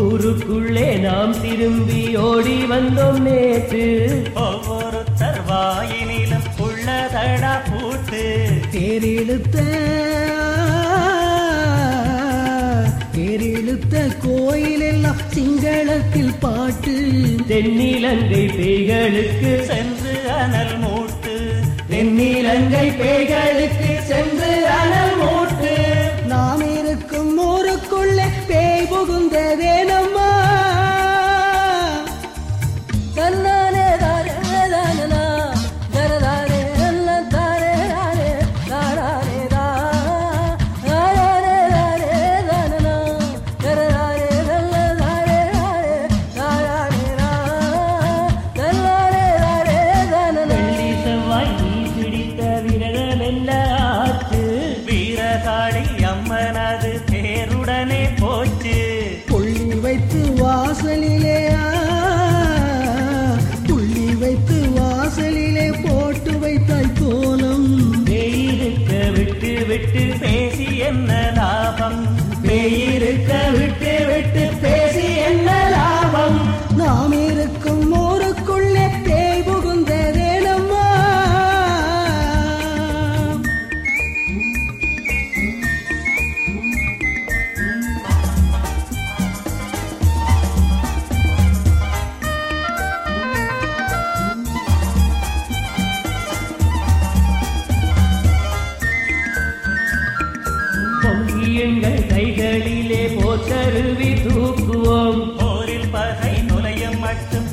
ஊருக்குள்ளே நாம் திரும்பி ஓடி வந்தோம் நேற்று ஒவ்வொருத்தர் வாயினிலும் உள்ளதடா பூட்டு தேரெழுத்த தேரெழுத்த கோயிலெல்லாம் சிங்களத்தில் பாட்டு தென்னிலங்கை பேய்களுக்கு சென்று அனல் மூட்டு தென்னிலங்கை பேய்களுக்கு சென்று அனல் மூட்டு நாம் இருக்கும் ஊருக்குள்ளே பேய் புகுந்ததே நம்மா தன்னானே தாரே தானனா, தரதாரே எல்லாம் தாரே தாரே, தாராரே தா. தாராரே தாரே தானனா, தரதாரே எல்லாம் தாரே தாரே, தாராரே தா. தன்னாரே தாரே தானனா. வெள்ளி செவ்வாய் நீ பிடித்த விரதம் என்ன ஆச்சு வீரகாளி அம்மனது தேருடனே போச்சு புள்ளி வைத்து வாசலிலே ஆ, புள்ளி வைத்து வாசலிலே போட்டு வைத்தாய் கோலம் பேயிருக்க விட்டு விட்டு பேசி என்ன லாபம் பேயிருக்க விட்டு விட்டு பேசி என்ன லாபம் நாம் இருக்கும் ஊருக்குள்ளே பேய் புகுந்ததே நம்மா பொங்கியுங்கள் கைகளிலே போத்தருவி தூக்குவோம் போரில் பகை நுழையும் மட்டும்